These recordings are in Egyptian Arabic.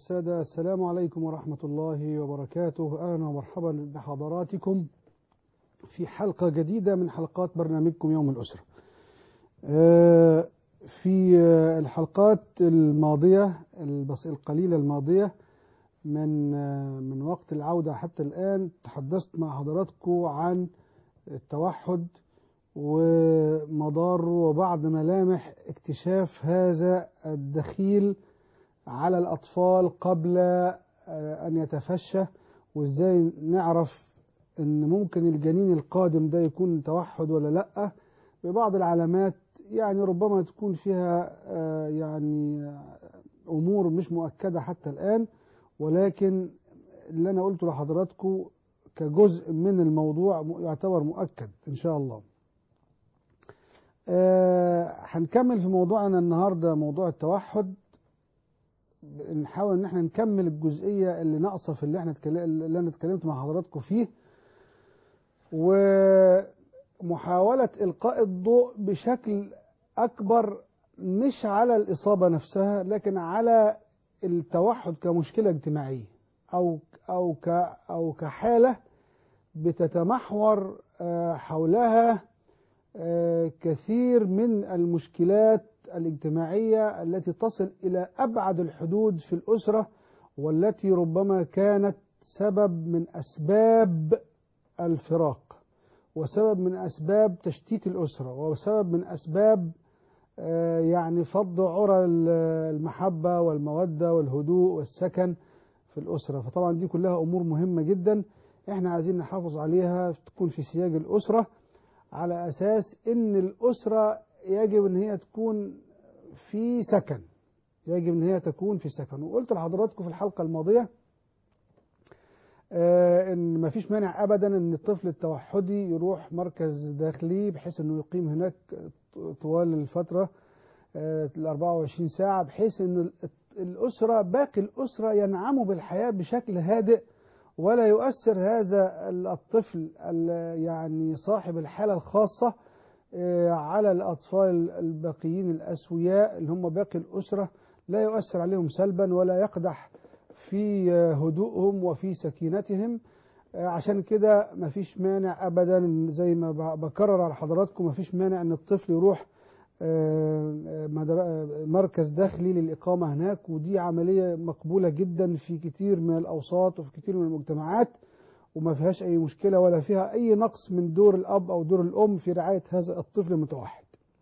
والسادة السلام عليكم ورحمة الله وبركاته أهلا ومرحبا بحضراتكم في حلقة جديدة من حلقات برنامجكم يوم الأسرة في الحلقات الماضية البس القليلة الماضية من من وقت العودة حتى الآن تحدثت مع حضراتكم عن التوحد ومضاره وبعض ملامح اكتشاف هذا الدخيل على الأطفال قبل أن يتفشى وإزاي نعرف أن ممكن الجنين القادم ده يكون توحد ولا لأ ببعض العلامات يعني ربما تكون فيها يعني أمور مش مؤكدة حتى الآن ولكن اللي أنا قلته لحضراتكم كجزء من الموضوع يعتبر مؤكد إن شاء الله هنكمل في موضوعنا النهاردة موضوع التوحد نحاول ان احنا نكمل الجزئيه اللي ناقصه في اللي احنا اللي انا اتكلمت مع حضراتكم فيه ومحاوله القاء الضوء بشكل اكبر مش على الاصابه نفسها لكن على التوحد كمشكله اجتماعيه او او ك او كحاله بتتمحور حولها كثير من المشكلات الاجتماعية التي تصل إلى أبعد الحدود في الأسرة والتي ربما كانت سبب من أسباب الفراق وسبب من أسباب تشتيت الأسرة وسبب من أسباب يعني فض عرى المحبة والمودة والهدوء والسكن في الأسرة فطبعا دي كلها أمور مهمة جدا احنا عايزين نحافظ عليها تكون في سياج الأسرة على أساس إن الأسرة يجب ان هي تكون في سكن يجب ان هي تكون في سكن وقلت لحضراتكم في الحلقه الماضيه آه ان ما فيش مانع ابدا ان الطفل التوحدي يروح مركز داخلي بحيث انه يقيم هناك طوال الفتره آه ال 24 ساعه بحيث ان الاسره باقي الاسره ينعموا بالحياه بشكل هادئ ولا يؤثر هذا الطفل يعني صاحب الحاله الخاصه على الأطفال الباقيين الأسوياء اللي هم باقي الأسرة لا يؤثر عليهم سلبا ولا يقدح في هدوءهم وفي سكينتهم عشان كده مفيش مانع أبدا زي ما بكرر على حضراتكم مفيش مانع أن الطفل يروح مركز داخلي للإقامة هناك ودي عملية مقبولة جدا في كتير من الأوساط وفي كتير من المجتمعات وما فيهاش أي مشكلة ولا فيها أي نقص من دور الأب أو دور الأم في رعاية هذا الطفل المتوحد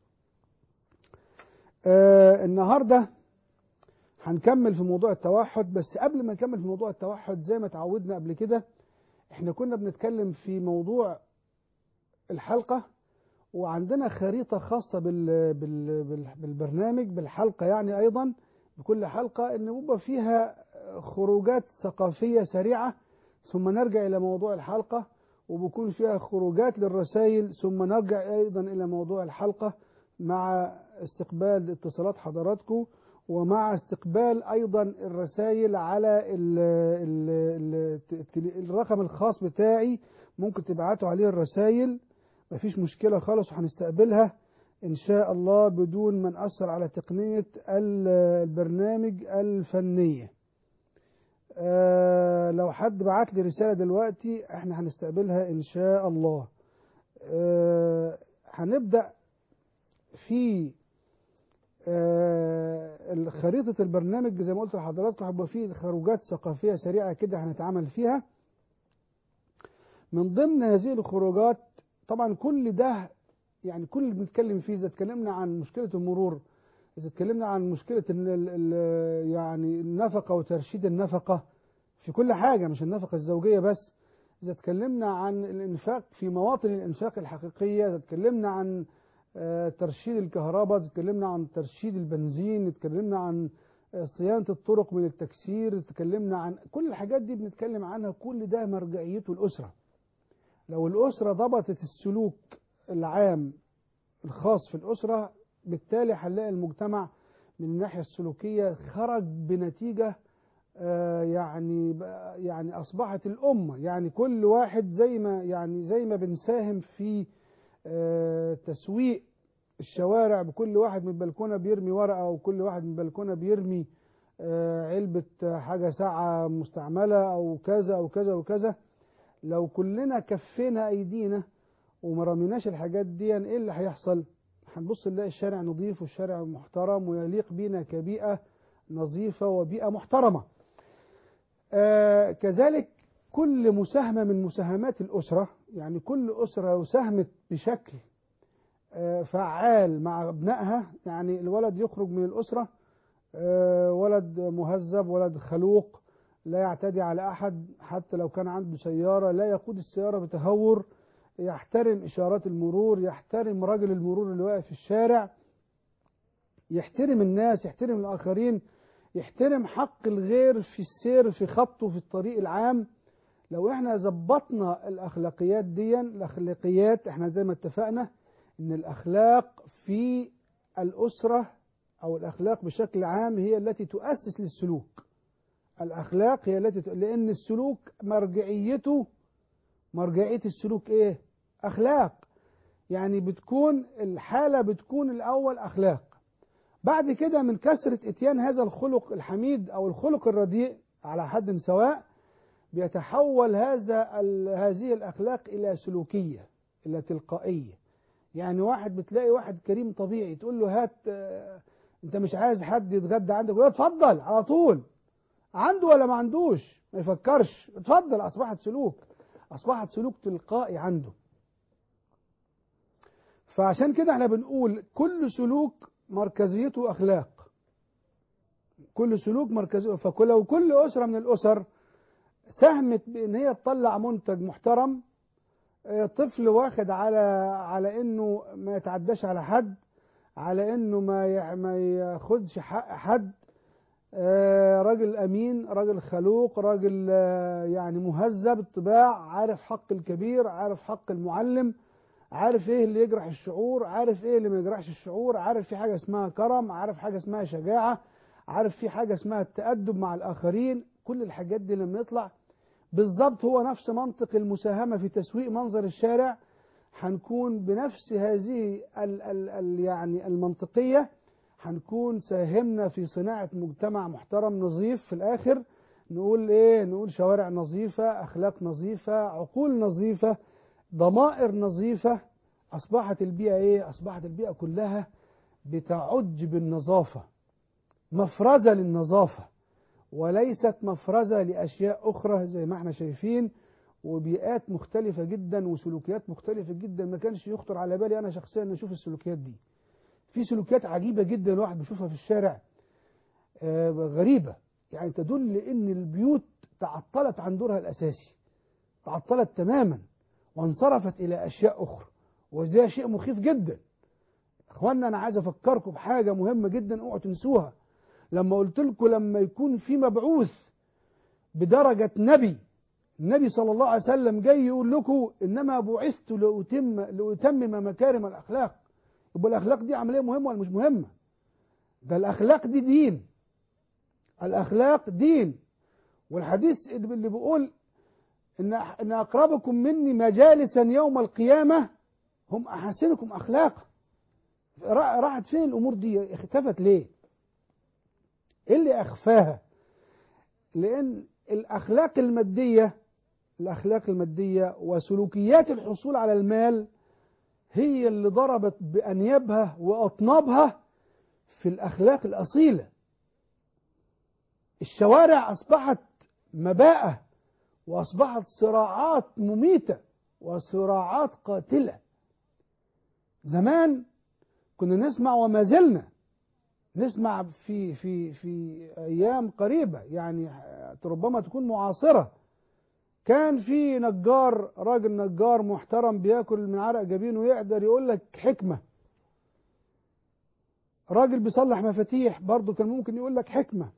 آه النهاردة هنكمل في موضوع التوحد بس قبل ما نكمل في موضوع التوحد زي ما تعودنا قبل كده احنا كنا بنتكلم في موضوع الحلقة وعندنا خريطة خاصة بال بال بال بالبرنامج بالحلقة يعني أيضا بكل حلقة إن بيبقى فيها خروجات ثقافية سريعة ثم نرجع إلى موضوع الحلقة وبكون فيها خروجات للرسائل ثم نرجع أيضا إلى موضوع الحلقة مع استقبال اتصالات حضراتكم ومع استقبال أيضا الرسائل على ال ال ال الرقم الخاص بتاعي ممكن تبعتوا عليه الرسائل مفيش مشكلة خالص وهنستقبلها إن شاء الله بدون ما نأثر على تقنية البرنامج الفنية آه لو حد بعت لي رسالة دلوقتي احنا هنستقبلها ان شاء الله آه هنبدأ في آه خريطة البرنامج زي ما قلت لحضراتكم هيبقى فيه خروجات ثقافية سريعة كده هنتعامل فيها من ضمن هذه الخروجات طبعا كل ده يعني كل اللي بنتكلم فيه اذا اتكلمنا عن مشكلة المرور إذا اتكلمنا عن مشكلة ال ال يعني النفقة وترشيد النفقة في كل حاجة مش النفقة الزوجية بس إذا اتكلمنا عن الإنفاق في مواطن الإنفاق الحقيقية إذا اتكلمنا عن ترشيد الكهرباء إذا اتكلمنا عن ترشيد البنزين اتكلمنا عن صيانة الطرق من التكسير اتكلمنا عن كل الحاجات دي بنتكلم عنها كل ده مرجعيته الأسرة لو الأسرة ضبطت السلوك العام الخاص في الأسرة بالتالي هنلاقي المجتمع من الناحية السلوكية خرج بنتيجة آه يعني يعني أصبحت الأمة يعني كل واحد زي ما يعني زي ما بنساهم في آه تسويق الشوارع بكل واحد من البلكونة بيرمي ورقة وكل واحد من البلكونة بيرمي آه، علبة آه، حاجة ساعة مستعملة أو كذا أو كذا وكذا لو كلنا كفينا أيدينا وما رميناش الحاجات دي إيه اللي هيحصل؟ هنبص نلاقي الشارع نظيف والشارع محترم ويليق بينا كبيئة نظيفة وبيئة محترمة آه كذلك كل مساهمة من مساهمات الأسرة يعني كل أسرة لو ساهمت بشكل آه فعال مع أبنائها يعني الولد يخرج من الأسرة آه ولد مهذب ولد خلوق لا يعتدي على أحد حتى لو كان عنده سيارة لا يقود السيارة بتهور يحترم إشارات المرور يحترم رجل المرور اللي واقف في الشارع يحترم الناس يحترم الآخرين يحترم حق الغير في السير في خطه في الطريق العام لو احنا ظبطنا الأخلاقيات دي الأخلاقيات احنا زي ما اتفقنا ان الأخلاق في الأسرة أو الأخلاق بشكل عام هي التي تؤسس للسلوك الأخلاق هي التي ت... لأن السلوك مرجعيته مرجعية السلوك إيه؟ أخلاق يعني بتكون الحالة بتكون الأول أخلاق بعد كده من كثرة إتيان هذا الخلق الحميد أو الخلق الرديء على حد سواء بيتحول هذا ال... هذه الأخلاق إلى سلوكية إلى تلقائية يعني واحد بتلاقي واحد كريم طبيعي تقول له هات آه، انت مش عايز حد يتغدى عندك يقول اتفضل على طول عنده ولا ما عندوش ما يفكرش اتفضل اصبحت سلوك اصبحت سلوك تلقائي عنده فعشان كده احنا بنقول كل سلوك مركزيته اخلاق كل سلوك مركزيته فلو كل اسره من الاسر ساهمت بان هي تطلع منتج محترم اه، طفل واخد على على انه ما يتعداش على حد على انه ما يع- ما ياخدش حق حد آه، راجل امين راجل خلوق راجل آه، يعني مهذب الطباع عارف حق الكبير عارف حق المعلم عارف ايه اللي يجرح الشعور عارف ايه اللي ما يجرحش الشعور عارف في حاجه اسمها كرم عارف حاجه اسمها شجاعه عارف في حاجه اسمها التأدب مع الاخرين كل الحاجات دي لما يطلع بالظبط هو نفس منطق المساهمه في تسويق منظر الشارع هنكون بنفس هذه ال ال ال يعني المنطقيه هنكون ساهمنا في صناعة مجتمع محترم نظيف في الآخر نقول إيه نقول شوارع نظيفة أخلاق نظيفة عقول نظيفة ضمائر نظيفة أصبحت البيئة إيه أصبحت البيئة كلها بتعج بالنظافة مفرزة للنظافة وليست مفرزة لأشياء أخرى زي ما احنا شايفين وبيئات مختلفة جدا وسلوكيات مختلفة جدا ما كانش يخطر على بالي أنا شخصيا أن أشوف السلوكيات دي في سلوكيات عجيبة جدا الواحد بيشوفها في الشارع آه، غريبة يعني تدل ان البيوت تعطلت عن دورها الاساسي تعطلت تماما وانصرفت الى اشياء اخرى وده شيء مخيف جدا اخوانا انا عايز افكركم بحاجة مهمة جدا اوعوا تنسوها لما قلت لكم لما يكون في مبعوث بدرجة نبي النبي صلى الله عليه وسلم جاي يقول لكم انما بعثت لأتم لأتمم مكارم الاخلاق يبقى الاخلاق دي عمليه مهمه ولا مش مهمه ده الاخلاق دي دين الاخلاق دين والحديث اللي بيقول ان ان اقربكم مني مجالسا يوم القيامه هم احسنكم اخلاقا را- راحت فين الامور دي اختفت ليه ايه اللي اخفاها لان الاخلاق الماديه الاخلاق الماديه وسلوكيات الحصول على المال هي اللي ضربت بأنيابها وأطنابها في الأخلاق الأصيلة الشوارع أصبحت مباءة وأصبحت صراعات مميتة وصراعات قاتلة زمان كنا نسمع وما زلنا نسمع في في في أيام قريبة يعني ربما تكون معاصرة كان في نجار راجل نجار محترم بياكل من عرق جبينه ويقدر يقول لك حكمة راجل بيصلح مفاتيح برضه كان ممكن يقول لك حكمة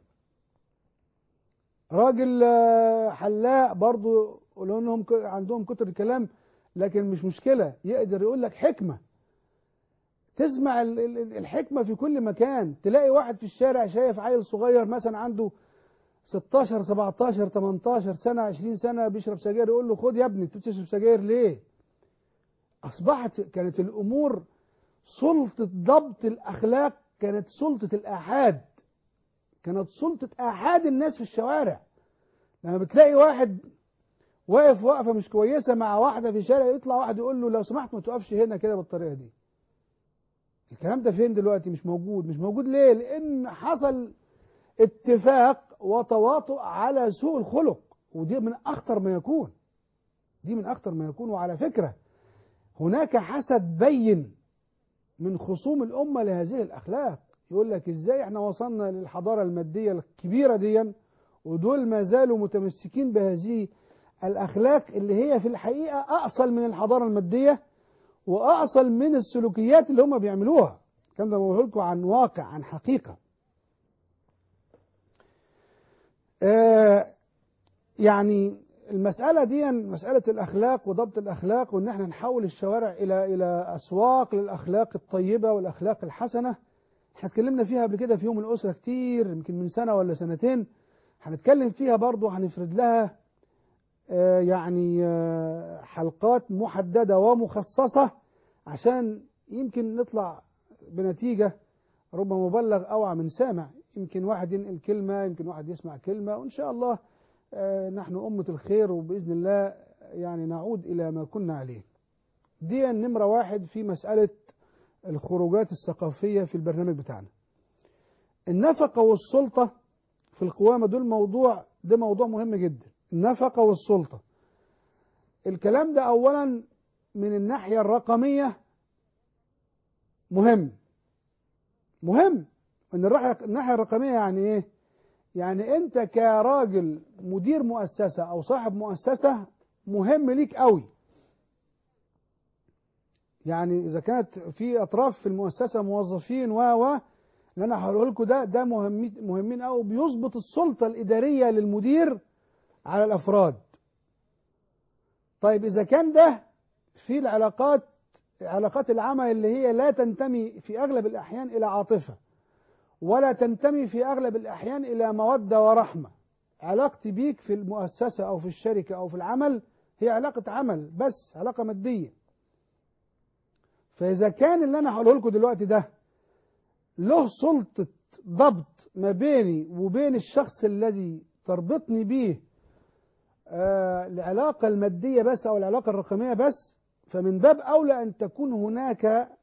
راجل آه، حلاق برضه لو انهم ك- عندهم كتر الكلام لكن مش مشكلة يقدر يقول لك حكمة تسمع ال- ال- ال- الحكمة في كل مكان تلاقي واحد في الشارع شايف عيل صغير مثلا عنده 16 17 18 سنة 20 سنة بيشرب سجاير يقول له خد يا ابني انت بتشرب سجاير ليه؟ أصبحت كانت الأمور سلطة ضبط الأخلاق كانت سلطة الآحاد كانت سلطة أحد الناس في الشوارع لما بتلاقي واحد واقف وقفة مش كويسة مع واحدة في شارع يطلع واحد يقول له لو سمحت ما تقفش هنا كده بالطريقة دي الكلام ده فين دلوقتي مش موجود مش موجود ليه لأن حصل اتفاق وتواطؤ على سوء الخلق ودي من أخطر ما يكون دي من أخطر ما يكون وعلى فكرة هناك حسد بين من خصوم الأمة لهذه الأخلاق يقول لك إزاي إحنا وصلنا للحضارة المادية الكبيرة دي ودول ما زالوا متمسكين بهذه الأخلاق اللي هي في الحقيقة أأصل من الحضارة المادية وأأصل من السلوكيات اللي هم بيعملوها كان ده بقول لكم عن واقع عن حقيقة آه يعني المسألة دي مسألة الأخلاق وضبط الأخلاق وإن احنا نحول الشوارع إلى إلى أسواق للأخلاق الطيبة والأخلاق الحسنة احنا اتكلمنا فيها قبل كده في يوم الأسرة كتير يمكن من سنة ولا سنتين هنتكلم فيها برضه هنفرد لها آه يعني آه حلقات محددة ومخصصة عشان يمكن نطلع بنتيجة ربما مبلغ أوعى من سامع يمكن واحد ينقل كلمة يمكن واحد يسمع كلمة وإن شاء الله آه نحن أمة الخير وبإذن الله يعني نعود إلى ما كنا عليه دي النمرة واحد في مسألة الخروجات الثقافية في البرنامج بتاعنا النفقة والسلطة في القوامة دول موضوع ده موضوع مهم جدا النفقة والسلطة الكلام ده أولا من الناحية الرقمية مهم مهم من الناحية الرقمية يعني إيه يعني أنت كراجل مدير مؤسسة أو صاحب مؤسسة مهم ليك قوي يعني إذا كانت في أطراف في المؤسسة موظفين و و اللي أنا هقوله لكم ده ده مهمين مهمين قوي بيظبط السلطة الإدارية للمدير على الأفراد. طيب إذا كان ده في العلاقات علاقات العمل اللي هي لا تنتمي في أغلب الأحيان إلى عاطفة ولا تنتمي في أغلب الأحيان إلى مودة ورحمة. علاقتي بيك في المؤسسة أو في الشركة أو في العمل هي علاقة عمل بس علاقة مادية. فإذا كان اللي أنا هقوله لكم دلوقتي ده له سلطة ضبط ما بيني وبين الشخص الذي تربطني به آه العلاقة المادية بس أو العلاقة الرقمية بس فمن باب أولى أن تكون هناك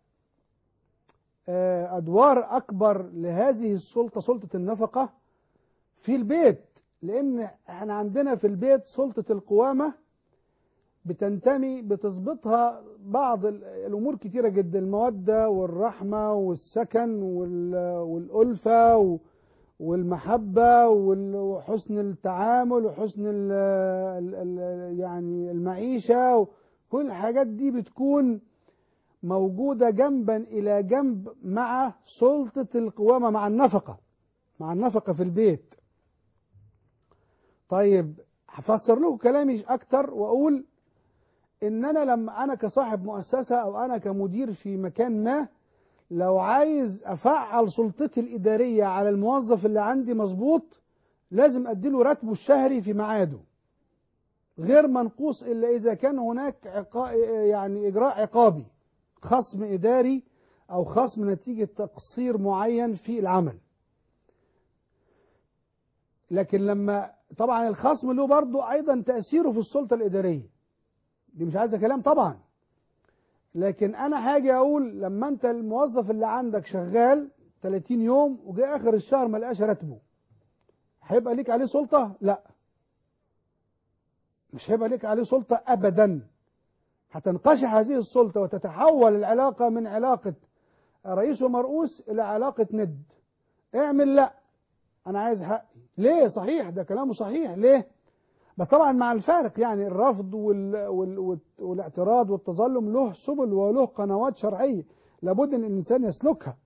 آه أدوار أكبر لهذه السلطة سلطة النفقة في البيت لأن احنا عندنا في البيت سلطة القوامة بتنتمي بتظبطها بعض الأمور كتيرة جدا المودة والرحمة والسكن والألفة والمحبة وحسن التعامل وحسن ال ال يعني المعيشة كل الحاجات دي بتكون موجودة جنبا إلى جنب مع سلطة القوامة مع النفقة مع النفقة في البيت طيب هفسر لكم كلامي أكتر وأقول ان انا لما انا كصاحب مؤسسة او انا كمدير في مكان ما لو عايز افعل سلطتي الادارية على الموظف اللي عندي مظبوط لازم اديله راتبه الشهري في ميعاده غير منقوص الا اذا كان هناك عقا يعني اجراء عقابي خصم اداري او خصم نتيجة تقصير معين في العمل لكن لما طبعا الخصم له برضه ايضا تأثيره في السلطة الادارية دي مش عايزه كلام طبعا لكن انا هاجي اقول لما انت الموظف اللي عندك شغال 30 يوم وجاء اخر الشهر ما لقاش راتبه هيبقى ليك عليه سلطه لا مش هيبقى ليك عليه سلطه ابدا هتنقشع هذه السلطه وتتحول العلاقه من علاقه رئيس ومرؤوس الى علاقه ند اعمل لا انا عايز حقي ليه صحيح ده كلامه صحيح ليه بس طبعا مع الفارق يعني الرفض وال... وال... والاعتراض والتظلم له سبل وله قنوات شرعية لابد ان الانسان يسلكها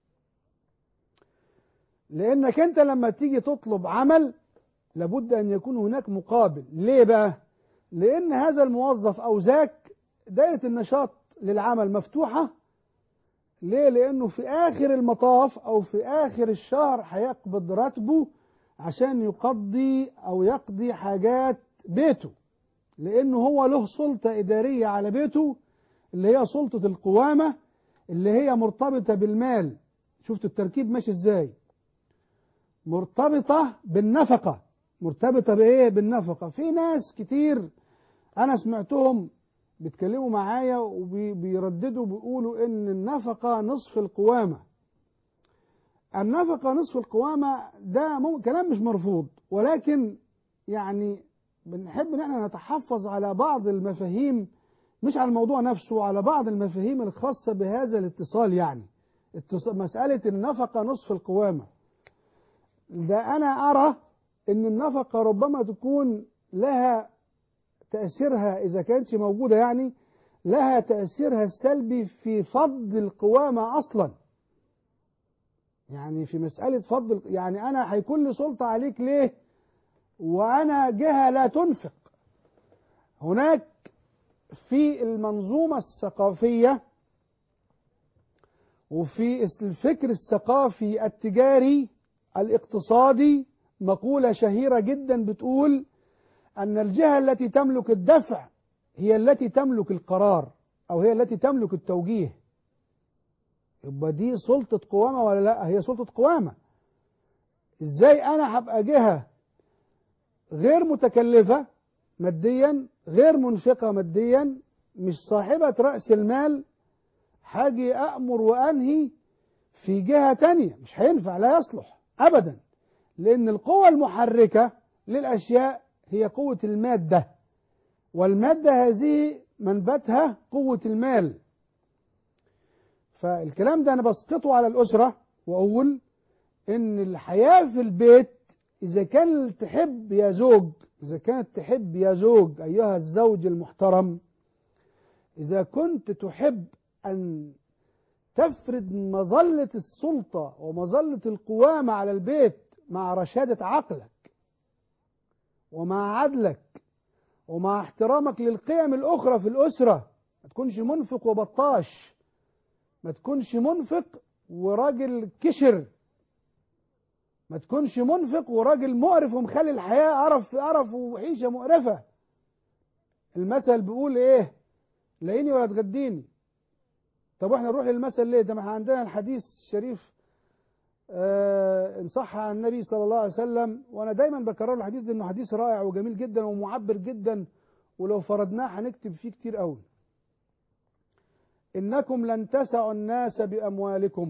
لانك انت لما تيجي تطلب عمل لابد ان يكون هناك مقابل ليه بقى لان هذا الموظف او ذاك دائرة النشاط للعمل مفتوحة ليه لانه في اخر المطاف او في اخر الشهر هيقبض راتبه عشان يقضي أو يقضي حاجات بيته لأنه هو له سلطة إدارية على بيته اللي هي سلطة القوامة اللي هي مرتبطة بالمال شفت التركيب ماشي إزاي مرتبطة بالنفقة مرتبطة بإيه بالنفقة في ناس كتير أنا سمعتهم بيتكلموا معايا وبيرددوا بيقولوا إن النفقة نصف القوامة النفقة نصف القوامة ده مو كلام مش مرفوض ولكن يعني بنحب ان احنا نتحفظ على بعض المفاهيم مش على الموضوع نفسه على بعض المفاهيم الخاصة بهذا الاتصال يعني اتصال مسألة النفقة نصف القوامة ده أنا أرى أن النفقة ربما تكون لها تأثيرها إذا كانتش موجودة يعني لها تأثيرها السلبي في فض القوامة أصلا يعني في مسألة فض يعني أنا هيكون لي سلطة عليك ليه وأنا جهة لا تنفق هناك في المنظومة الثقافية وفي الفكر الثقافي التجاري الاقتصادي مقولة شهيرة جدا بتقول أن الجهة التي تملك الدفع هي التي تملك القرار أو هي التي تملك التوجيه يبقى دي سلطة قوامة ولا لا هي سلطة قوامة ازاي انا هبقى جهة غير متكلفة ماديا غير منفقة ماديا مش صاحبة رأس المال حاجي أأمر وأنهي في جهة تانية مش هينفع لا يصلح أبدا لأن القوة المحركة للأشياء هي قوة المادة والمادة هذه منبتها قوة المال فالكلام ده أنا بسقطه على الأسرة وأقول إن الحياة في البيت إذا كان تحب يا زوج إذا كانت تحب يا زوج أيها الزوج المحترم إذا كنت تحب أن تفرض مظلة السلطة ومظلة القوامة على البيت مع رشادة عقلك ومع عدلك ومع احترامك للقيم الأخرى في الأسرة ما تكونش منفق وبطاش ما تكونش منفق وراجل كشر ما تكونش منفق وراجل مقرف ومخلي الحياة قرف في قرف وعيشة مقرفة المثل بيقول ايه لاقيني ولا تغديني طب واحنا نروح للمثل ليه ده ما احنا عندنا الحديث الشريف آه ان صح عن النبي صلى الله عليه وسلم وانا دايما بكرر الحديث ده انه حديث رائع وجميل جدا ومعبر جدا ولو فرضناه هنكتب فيه كتير قوي انكم لن تسعوا الناس باموالكم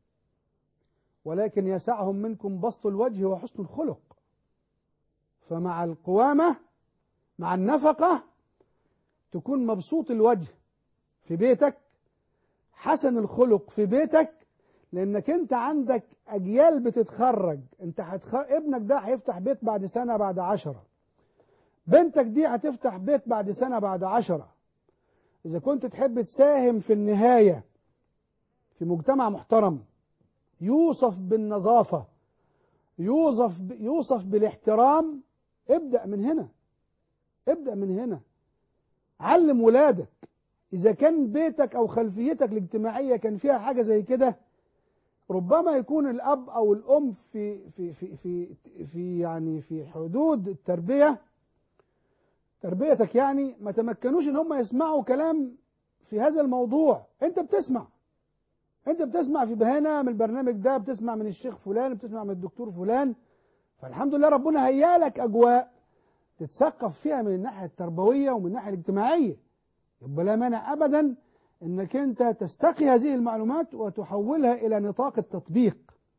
ولكن يسعهم منكم بسط الوجه وحسن الخلق فمع القوامة مع النفقة تكون مبسوط الوجه في بيتك حسن الخلق في بيتك لانك انت عندك اجيال بتتخرج انت هتخ... ابنك ده هيفتح بيت بعد سنة بعد عشرة بنتك دي هتفتح بيت بعد سنة بعد عشرة اذا كنت تحب تساهم في النهاية في مجتمع محترم يوصف بالنظافة يوصف يوصف بالاحترام ابدأ من هنا ابدأ من هنا علم ولادك إذا كان بيتك أو خلفيتك الاجتماعية كان فيها حاجة زي كده ربما يكون الأب أو الأم في في في في في يعني في حدود التربية تربيتك يعني ما تمكنوش إن هم يسمعوا كلام في هذا الموضوع أنت بتسمع انت بتسمع في بهنا من البرنامج ده بتسمع من الشيخ فلان بتسمع من الدكتور فلان فالحمد لله ربنا هيا لك اجواء تتثقف فيها من الناحيه التربويه ومن الناحيه الاجتماعيه يبقى لا مانع ابدا انك انت تستقي هذه المعلومات وتحولها الى نطاق التطبيق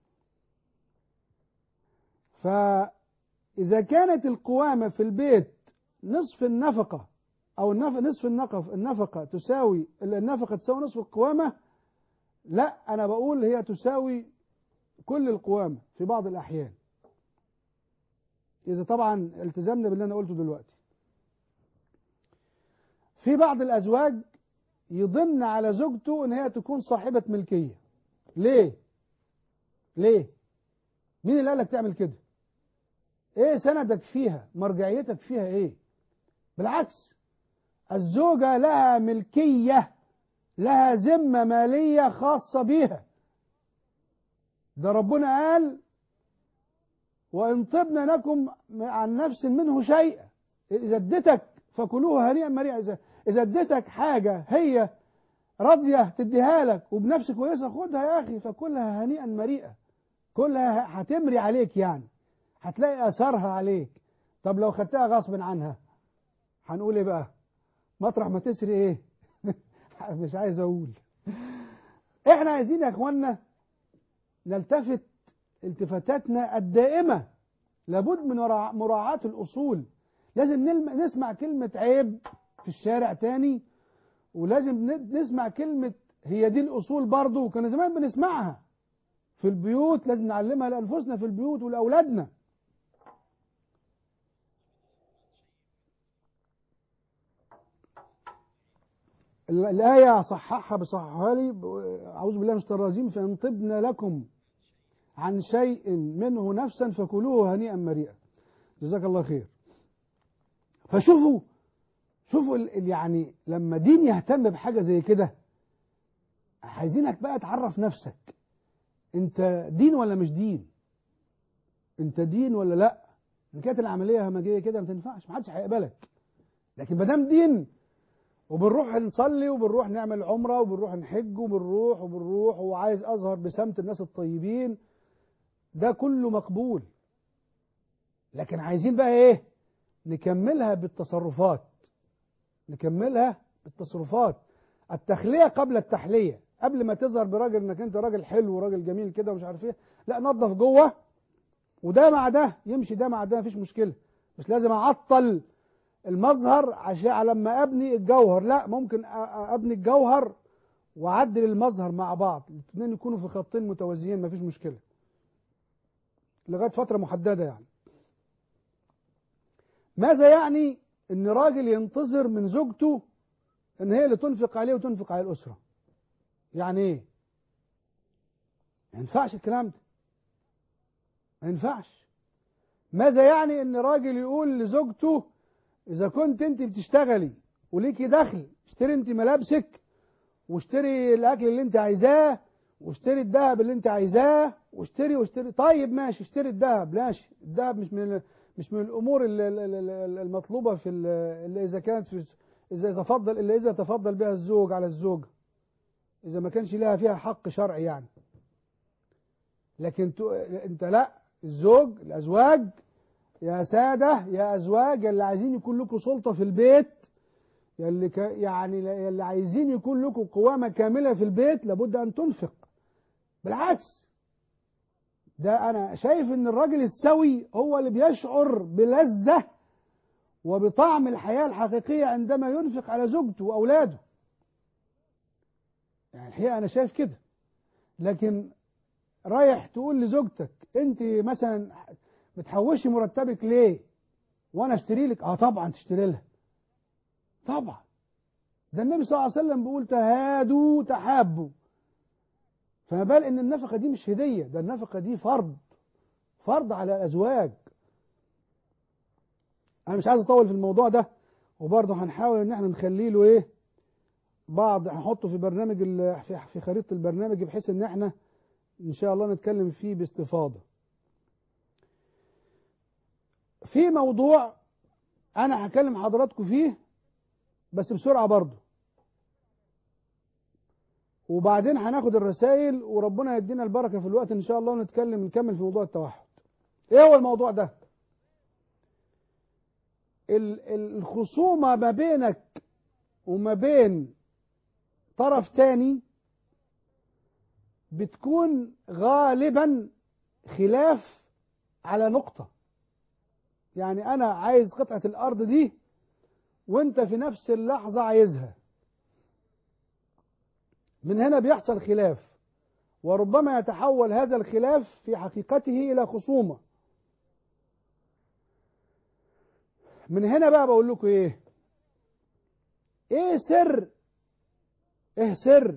فاذا كانت القوامه في البيت نصف النفقه او نصف النفقه تساوي النفقه تساوي نصف القوامه لا أنا بقول هي تساوي كل القوامة في بعض الأحيان إذا طبعا التزمنا باللي أنا قلته دلوقتي في بعض الأزواج يضمن على زوجته إن هي تكون صاحبة ملكية ليه؟ ليه؟ مين اللي قالك تعمل كده؟ إيه سندك فيها؟ مرجعيتك فيها إيه؟ بالعكس الزوجة لها ملكية لها ذمة مالية خاصة بيها ده ربنا قال وإن طبنا لكم عن نفس منه شيئا إذا اديتك فكلوه هنيئا مريئا إذا إذا اديتك حاجة هي راضية تديها لك وبنفس كويسة خدها يا أخي فكلها هنيئا مريئا كلها هتمري عليك يعني هتلاقي اثرها عليك طب لو خدتها غصب عنها هنقول ايه بقى مطرح ما تسري ايه مش عايز اقول احنا عايزين يا اخوانا نلتفت التفاتاتنا الدائمة لابد من مراعاة الأصول لازم نسمع كلمة عيب في الشارع تاني ولازم نسمع كلمة هي دي الأصول برضو وكان زمان بنسمعها في البيوت لازم نعلمها لأنفسنا في البيوت ولأولادنا الآية صححها بصححها لي أعوذ بالله من الشيطان الرجيم فإن طبن لكم عن شيء منه نفسا فكلوه هنيئا مريئا جزاك الله خير فشوفوا شوفوا يعني لما دين يهتم بحاجة زي كده عايزينك بقى تعرف نفسك انت دين ولا مش دين انت دين ولا لا ان كانت العملية همجية كده ما تنفعش محدش هيقبلك لكن ما دام دين وبنروح نصلي وبنروح نعمل عمرة وبنروح نحج وبنروح وبنروح وعايز أظهر بسمت الناس الطيبين ده كله مقبول لكن عايزين بقى ايه نكملها بالتصرفات نكملها بالتصرفات التخلية قبل التحلية قبل ما تظهر براجل انك انت راجل حلو وراجل جميل كده ومش عارف ايه لا نظف جوه وده مع ده يمشي ده مع ده مفيش مشكلة مش لازم اعطل المظهر عشان لما ابني الجوهر لا ممكن ابني الجوهر واعدل المظهر مع بعض الاثنين يكونوا في خطين متوازيين مفيش مشكله لغايه فتره محدده يعني ماذا يعني ان راجل ينتظر من زوجته ان هي اللي تنفق عليه وتنفق على الاسره يعني ايه ما ينفعش الكلام ده ما ينفعش ماذا يعني ان راجل يقول لزوجته إذا كنت أنت بتشتغلي وليكي دخل اشتري أنت ملابسك واشتري الأكل اللي أنت عايزاه واشتري الذهب اللي أنت عايزاه واشتري واشتري طيب ماشي اشتري الذهب ماشي الذهب مش من مش من الأمور المطلوبة في اللي إذا كانت في إذا تفضل إلا إذا تفضل بها الزوج على الزوجة إذا ما كانش لها فيها حق شرعي يعني لكن أنت لا الزوج الأزواج يا سادة يا أزواج اللي عايزين يكون لكم سلطة في البيت يلي ك... يعني اللي عايزين يكون لكم قوامة كاملة في البيت لابد أن تنفق بالعكس ده أنا شايف إن الراجل السوي هو اللي بيشعر بلذة وبطعم الحياة الحقيقية عندما ينفق على زوجته وأولاده يعني الحقيقة أنا شايف كده لكن رايح تقول لزوجتك أنت مثلا بتحوشي مرتبك ليه وانا اشتري لك اه طبعا تشتري لها طبعا ده النبي صلى الله عليه وسلم بيقول تهادوا تحابوا فما بال ان النفقه دي مش هديه ده النفقه دي فرض فرض على الازواج انا مش عايز اطول في الموضوع ده وبرضه هنحاول ان احنا نخليه له ايه بعض هنحطه في برنامج في خريطه البرنامج بحيث ان احنا ان شاء الله نتكلم فيه باستفاضه في موضوع انا هكلم حضراتكم فيه بس بسرعه برضه وبعدين هناخد الرسائل وربنا يدينا البركه في الوقت ان شاء الله ونتكلم نكمل في موضوع التوحد ايه هو الموضوع ده الخصومه ما بينك وما بين طرف تاني بتكون غالبا خلاف على نقطه يعني أنا عايز قطعة الأرض دي وأنت في نفس اللحظة عايزها من هنا بيحصل خلاف وربما يتحول هذا الخلاف في حقيقته إلى خصومة من هنا بقى بقول لكم إيه إيه سر إيه سر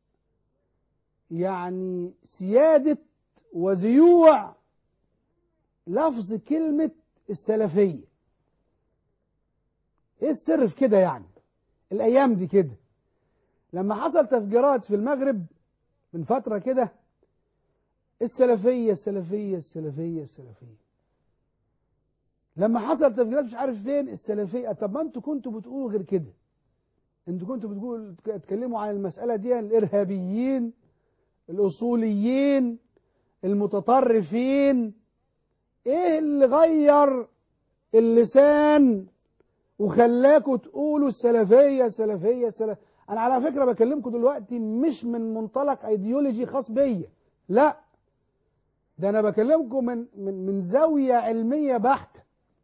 يعني سيادة وزيوع لفظ كلمة السلفية ايه السر في كده يعني الايام دي كده لما حصل تفجيرات في المغرب من فترة كده السلفية السلفية السلفية السلفية لما حصل تفجيرات مش عارف فين السلفية طب ما انتوا كنتوا بتقولوا غير كده انتوا كنتوا بتقولوا تتكلموا عن المسألة دي الارهابيين الاصوليين المتطرفين ايه اللي غير اللسان وخلاكوا تقولوا السلفيه السلفيه السلفيه انا على فكره بكلمكم دلوقتي مش من منطلق ايديولوجي خاص بيا لا ده انا بكلمكم من من من زاويه علميه بحته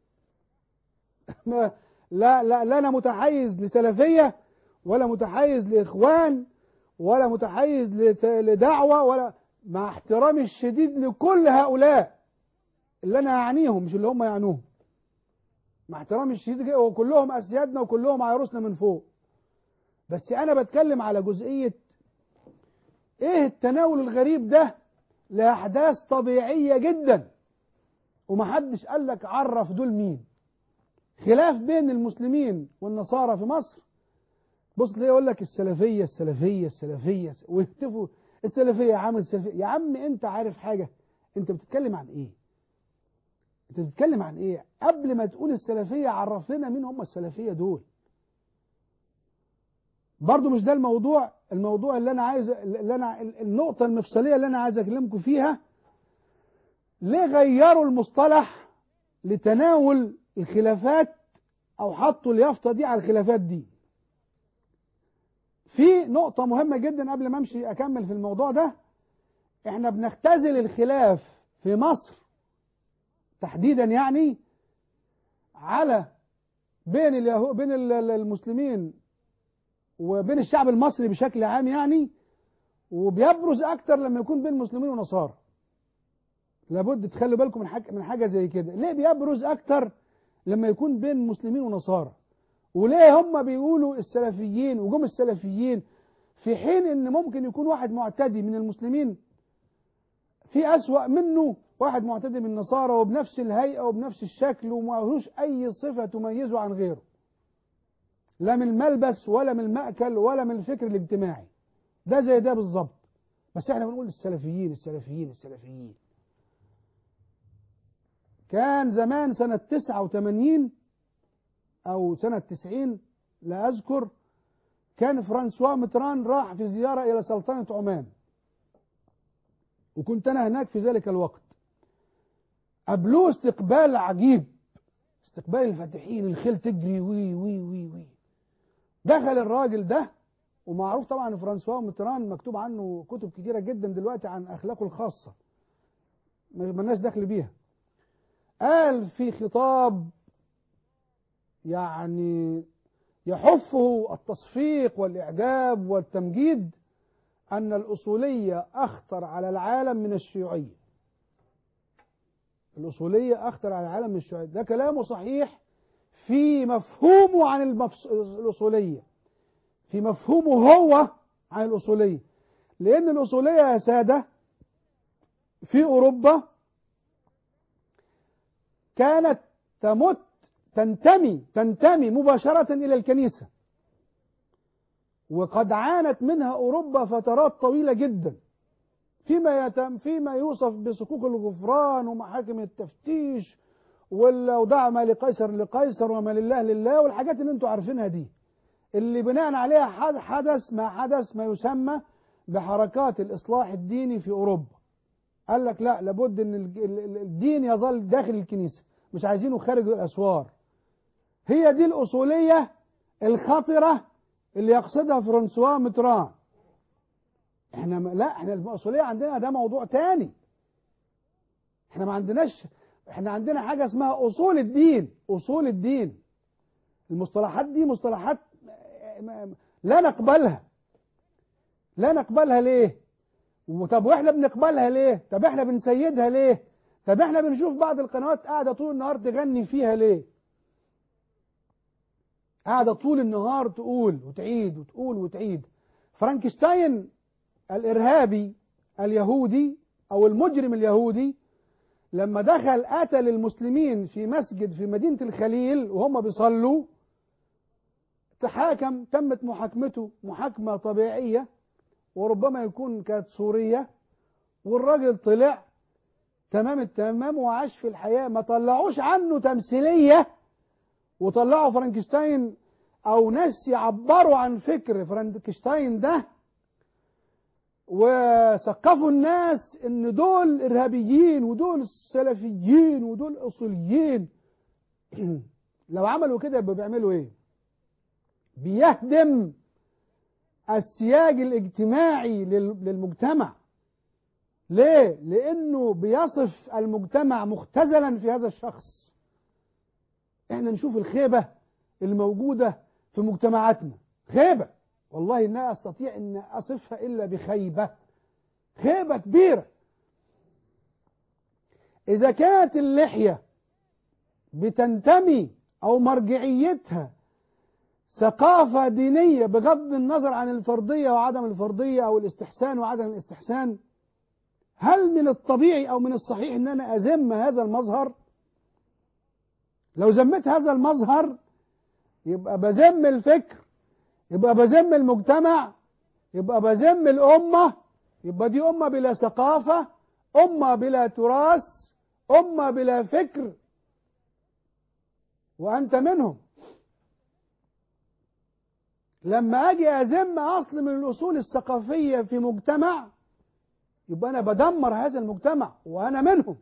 لا لا لا انا متحيز لسلفيه ولا متحيز لاخوان ولا متحيز لدعوه ولا مع احترامي الشديد لكل هؤلاء اللي انا اعنيهم مش اللي هم يعنوهم مع احترامي الشديد وكلهم اسيادنا وكلهم عيروسنا من فوق بس انا بتكلم على جزئيه ايه التناول الغريب ده لاحداث طبيعيه جدا ومحدش قال لك عرف دول مين خلاف بين المسلمين والنصارى في مصر بص تلاقيه يقول لك السلفيه السلفيه السلفيه ويهتفوا السلفيه يا عم السلفيه يا عم انت عارف حاجه انت بتتكلم عن ايه انت بتتكلم عن ايه قبل ما تقول السلفيه عرف لنا مين هم السلفيه دول برضو مش ده الموضوع الموضوع اللي انا عايز اللي انا النقطه المفصليه اللي انا عايز اكلمكم فيها ليه غيروا المصطلح لتناول الخلافات او حطوا اليافطه دي على الخلافات دي في نقطة مهمة جدا قبل ما امشي اكمل في الموضوع ده احنا بنختزل الخلاف في مصر تحديدا يعني على بين اليهو بين المسلمين وبين الشعب المصري بشكل عام يعني وبيبرز اكتر لما يكون بين مسلمين ونصارى لابد تخلوا بالكم من حاجه من حاجه زي كده ليه بيبرز اكتر لما يكون بين مسلمين ونصارى وليه هم بيقولوا السلفيين وجم السلفيين في حين ان ممكن يكون واحد معتدي من المسلمين في أسوأ منه واحد معتدي من النصارى وبنفس الهيئة وبنفس الشكل ومعهوش أي صفة تميزه عن غيره لا من الملبس ولا من المأكل ولا من الفكر الاجتماعي ده زي ده بالظبط بس احنا بنقول السلفيين السلفيين السلفيين كان زمان سنة 89 أو سنة 90 لا أذكر كان فرانسوا متران راح في زيارة إلى سلطنة عمان وكنت أنا هناك في ذلك الوقت قابلوه استقبال عجيب استقبال الفاتحين الخيل تجري وي وي وي وي دخل الراجل ده ومعروف طبعا فرانسوا متران مكتوب عنه كتب كتيرة جدا دلوقتي عن أخلاقه الخاصة مالناش دخل بيها قال في خطاب يعني يحفه التصفيق والإعجاب والتمجيد أن الأصولية أخطر على العالم من الشيوعية الأصولية أخطر على العالم من الشيوعية ده كلامه صحيح في مفهومه عن المفس... الأصولية في مفهومه هو عن الأصولية لأن الأصولية يا سادة في أوروبا كانت تمت تنتمي تنتمي مباشرة إلى الكنيسة وقد عانت منها أوروبا فترات طويلة جدا فيما يتم فيما يوصف بصكوك الغفران ومحاكم التفتيش ودع ما لقيصر لقيصر وما لله لله والحاجات اللي انتم عارفينها دي اللي بناء عليها حدث ما حدث ما يسمى بحركات الإصلاح الديني في أوروبا قال لك لا لابد ان الدين يظل داخل الكنيسة مش عايزينه خارج الأسوار هي دي الأصولية الخطرة اللي يقصدها فرانسوا متران احنا لا احنا الأصولية عندنا ده موضوع تاني احنا ما عندناش احنا عندنا حاجة اسمها أصول الدين أصول الدين المصطلحات دي مصطلحات لا نقبلها لا نقبلها ليه طب واحنا بنقبلها ليه طب احنا بنسيدها ليه طب احنا بنشوف بعض القنوات قاعدة طول النهار تغني فيها ليه قاعدة طول النهار تقول وتعيد وتقول وتعيد فرانكشتاين الإرهابي اليهودي أو المجرم اليهودي لما دخل قتل المسلمين في مسجد في مدينة الخليل وهم بيصلوا تحاكم تمت محاكمته محاكمة طبيعية وربما يكون كانت سورية والراجل طلع تمام التمام وعاش في الحياة ما طلعوش عنه تمثيلية وطلعوا فرانكشتاين او ناس يعبروا عن فكر فرانكشتاين ده وثقفوا الناس ان دول ارهابيين ودول سلفيين ودول اصوليين لو عملوا كده يبقى بيعملوا ايه بيهدم السياج الاجتماعي للمجتمع ليه لانه بيصف المجتمع مختزلا في هذا الشخص احنا نشوف الخيبة الموجودة في مجتمعاتنا خيبة والله لا استطيع ان اصفها الا بخيبة خيبة كبيرة اذا كانت اللحية بتنتمي او مرجعيتها ثقافة دينية بغض النظر عن الفرضية وعدم الفرضية او الاستحسان وعدم الاستحسان هل من الطبيعي او من الصحيح ان انا ازم هذا المظهر لو زمت هذا المظهر يبقى بذم الفكر يبقى بذم المجتمع يبقى بذم الأمة يبقى دي أمة بلا ثقافة أمة بلا تراث أمة بلا فكر وأنت منهم لما أجي أذم أصل من الأصول الثقافية في مجتمع يبقى أنا بدمر هذا المجتمع وأنا منهم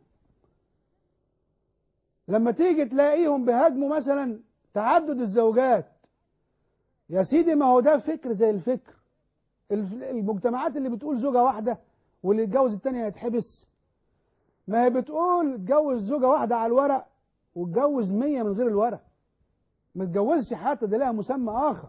لما تيجي تلاقيهم بيهاجموا مثلا تعدد الزوجات يا سيدي ما هو ده فكر زي الفكر المجتمعات اللي بتقول زوجة واحدة واللي يتجوز التانية هيتحبس ما هي بتقول اتجوز زوجة واحدة على الورق واتجوز مية من غير الورق ما تجوزش حتى ده لها مسمى آخر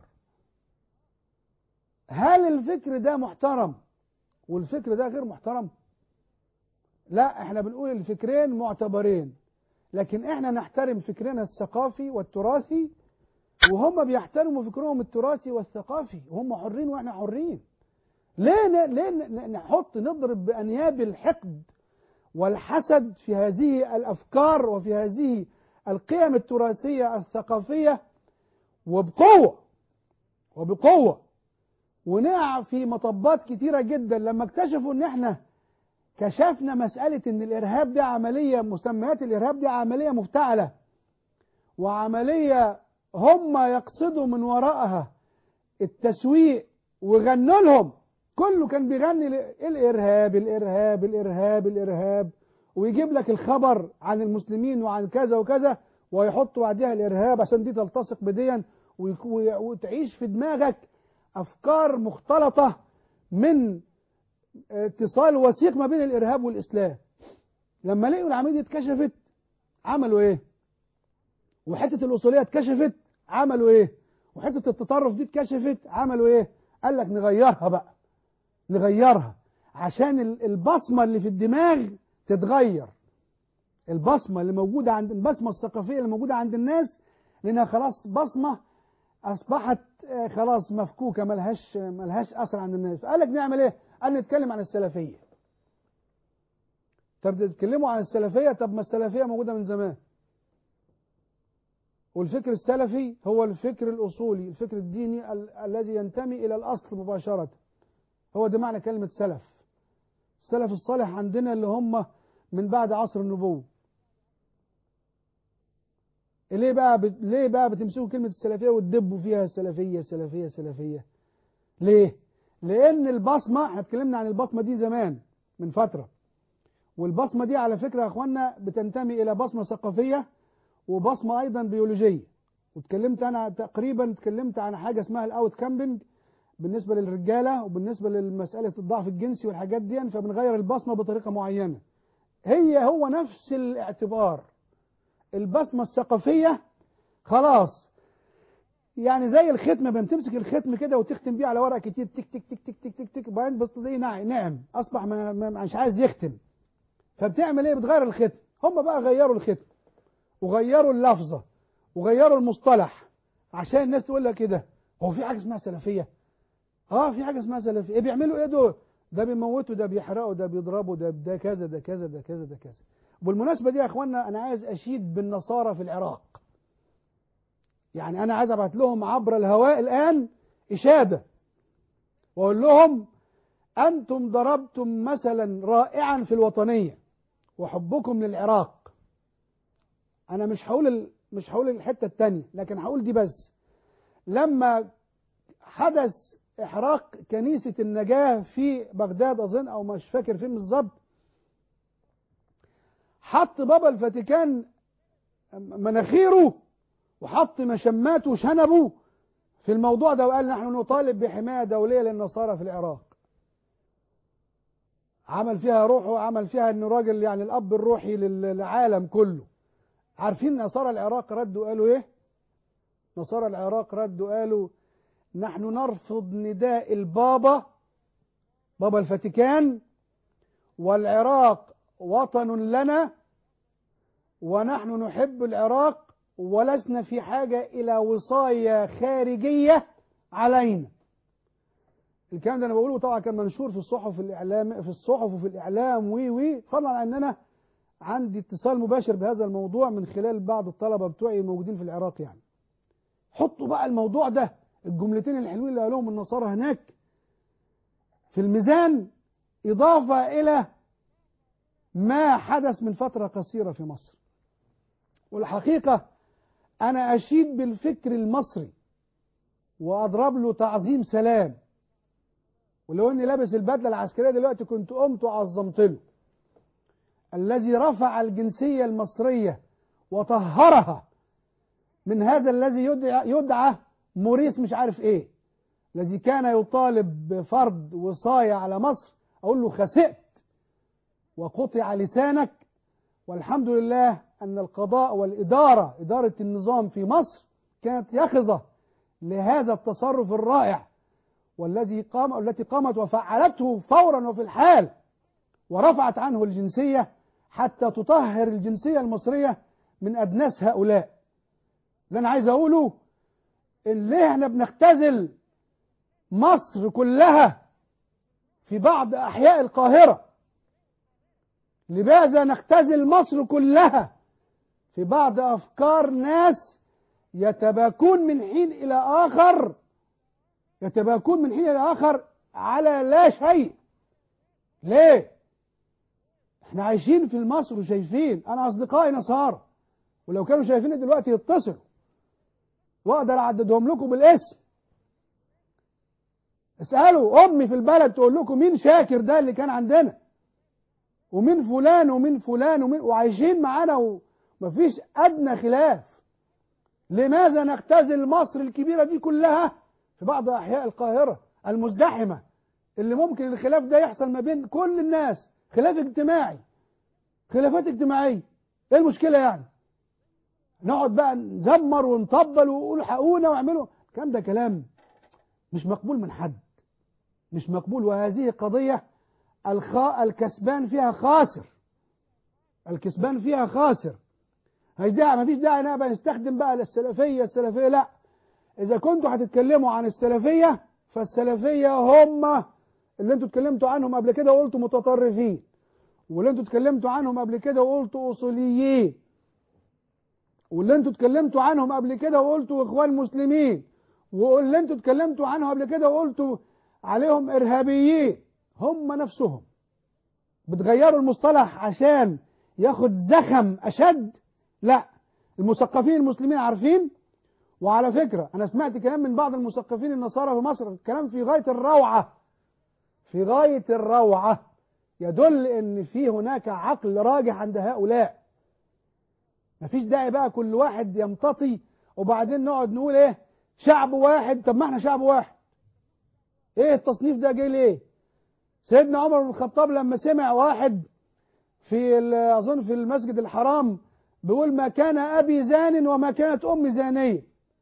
هل الفكر ده محترم والفكر ده غير محترم لا احنا بنقول الفكرين معتبرين لكن احنا نحترم فكرنا الثقافي والتراثي وهم بيحترموا فكرهم التراثي والثقافي وهم حرين واحنا حرين ليه ن... ليه ن... نحط نضرب بانياب الحقد والحسد في هذه الافكار وفي هذه القيم التراثيه الثقافيه وبقوه وبقوه ونقع في مطبات كتيره جدا لما اكتشفوا ان احنا كشفنا مسألة إن الإرهاب دي عملية مسميات الإرهاب دي عملية مفتعلة وعملية هم يقصدوا من وراءها التسويق وغنوا لهم كله كان بيغني الإرهاب الإرهاب الإرهاب الإرهاب ويجيب لك الخبر عن المسلمين وعن كذا وكذا ويحط بعدها الإرهاب عشان دي تلتصق بديا وتعيش في دماغك أفكار مختلطة من اتصال وثيق ما بين الإرهاب والإسلام لما لقوا العملية دي اتكشفت عملوا إيه وحتة الأصولية اتكشفت عملوا إيه وحتة التطرف دي اتكشفت عملوا إيه قال لك نغيرها بقى نغيرها عشان البصمة اللي في الدماغ تتغير البصمة اللي موجودة عند البصمة الثقافية اللي موجودة عند الناس لأنها خلاص بصمة أصبحت خلاص مفكوكة ملهاش ملهاش أثر عند الناس فقال لك نعمل إيه؟ قال نتكلم عن السلفية طب تتكلموا عن السلفية طب ما السلفية موجودة من زمان والفكر السلفي هو الفكر الأصولي الفكر الديني ال الذي ينتمي إلى الأصل مباشرة هو ده معنى كلمة سلف السلف الصالح عندنا اللي هم من بعد عصر النبوة ليه بقى بت... ليه بقى بتمسكوا كلمة السلفية وتدبوا فيها السلفية السلفية السلفية ليه لأن البصمة احنا اتكلمنا عن البصمة دي زمان من فترة والبصمة دي على فكرة يا اخوانا بتنتمي إلى بصمة ثقافية وبصمة أيضا بيولوجية واتكلمت أنا تقريبا اتكلمت عن حاجة اسمها الأوت كامبنج بالنسبة للرجالة وبالنسبة لمسألة الضعف الجنسي والحاجات دي فبنغير البصمة بطريقة معينة هي هو نفس الاعتبار البصمة الثقافية خلاص يعني زي الختمة بتمسك الختم كده وتختم بيه على ورق كتير تك تك تك تك تك تك تك وبعدين بتلاقيه نعم نعم أصبح ما مش عايز يختم فبتعمل ايه بتغير الختم هم بقى غيروا الختم وغيروا اللفظة وغيروا المصطلح عشان الناس تقول لك كده هو في حاجة اسمها سلفية اه في حاجة اسمها سلفية ايه بيعملوا ايه دول ده بيموتوا ده بيحرقوا ده بيضربوا ده ده كذا ده كذا ده كذا ده كذا بالمناسبة دي يا اخوانا انا عايز اشيد بالنصارى في العراق يعني انا عايز ابعت لهم عبر الهواء الان اشادة واقول لهم انتم ضربتم مثلا رائعا في الوطنية وحبكم للعراق انا مش هقول مش هقول الحتة التانية لكن هقول دي بس لما حدث إحراق كنيسة النجاة في بغداد أظن أو مش فاكر فين بالظبط حط بابا الفاتيكان مناخيره وحط مشماته وشنبه في الموضوع ده وقال نحن نطالب بحماية دولية للنصارى في العراق عمل فيها روحه وعمل فيها انه راجل يعني الاب الروحي للعالم كله عارفين نصارى العراق ردوا قالوا ايه نصارى العراق ردوا قالوا نحن نرفض نداء البابا بابا الفاتيكان والعراق وطن لنا ونحن نحب العراق ولسنا في حاجة إلى وصاية خارجية علينا الكلام ده أنا بقوله طبعا كان منشور في الصحف الإعلام في الصحف وفي الإعلام وي وي فضلا عن أن أنا عندي اتصال مباشر بهذا الموضوع من خلال بعض الطلبة بتوعي موجودين في العراق يعني حطوا بقى الموضوع ده الجملتين الحلوين اللي قالوهم النصارى هناك في الميزان إضافة إلى ما حدث من فترة قصيرة في مصر والحقيقة أنا أشيد بالفكر المصري وأضرب له تعظيم سلام ولو إني لابس البدلة العسكرية دلوقتي كنت قمت وعظمت له الذي رفع الجنسية المصرية وطهرها من هذا الذي يدعى, يدعى موريس مش عارف ايه الذي كان يطالب بفرض وصاية على مصر اقول له خسئت وقطع لسانك والحمد لله ان القضاء والادارة ادارة النظام في مصر كانت يقظة لهذا التصرف الرائع والذي قام التي قامت وفعلته فورا وفي الحال ورفعت عنه الجنسية حتى تطهر الجنسية المصرية من أدناس هؤلاء اللي أنا عايز أقوله إن ليه احنا بنختزل مصر كلها في بعض أحياء القاهرة لماذا نختزل مصر كلها في بعض أفكار ناس يتباكون من حين إلى آخر يتباكون من حين إلى آخر على لا شيء ليه احنا عايشين في مصر وشايفين انا اصدقائي نصارى ولو كانوا شايفيني دلوقتي يتصلوا واقدر اعددهم لكم بالاسم اسالوا امي في البلد تقول لكم مين شاكر ده اللي كان عندنا ومين فلان ومين فلان ومين وعايشين معانا ومفيش ادنى خلاف لماذا نختزل مصر الكبيره دي كلها في بعض احياء القاهره المزدحمه اللي ممكن الخلاف ده يحصل ما بين كل الناس خلاف اجتماعي خلافات اجتماعية ايه المشكلة يعني نقعد بقى نزمر ونطبل ونقول حقونا واعملوا الكلام ده كلام مش مقبول من حد مش مقبول وهذه قضية الخاء الكسبان فيها خاسر الكسبان فيها خاسر مفيش داعي مفيش داعي نبقى نستخدم بقى السلفية السلفية لا إذا كنتوا هتتكلموا عن السلفية فالسلفية هم اللي انتوا اتكلمتوا عنهم قبل كده وقلتوا متطرفين واللي انتوا اتكلمتوا عنهم قبل كده وقلتوا اصوليين واللي انتوا اتكلمتوا عنهم قبل كده وقلتوا اخوان مسلمين واللي انتوا اتكلمتوا عنهم قبل كده وقلتوا عليهم ارهابيين هم نفسهم بتغيروا المصطلح عشان ياخد زخم اشد لا المثقفين المسلمين عارفين وعلى فكرة أنا سمعت كلام من بعض المثقفين النصارى في مصر كلام في غاية الروعة في غاية الروعة يدل ان في هناك عقل راجح عند هؤلاء مفيش داعي بقى كل واحد يمتطي وبعدين نقعد نقول ايه شعب واحد طب ما احنا شعب واحد ايه التصنيف ده جه ليه سيدنا عمر بن الخطاب لما سمع واحد في اظن في المسجد الحرام بيقول ما كان ابي زان وما كانت امي زانيه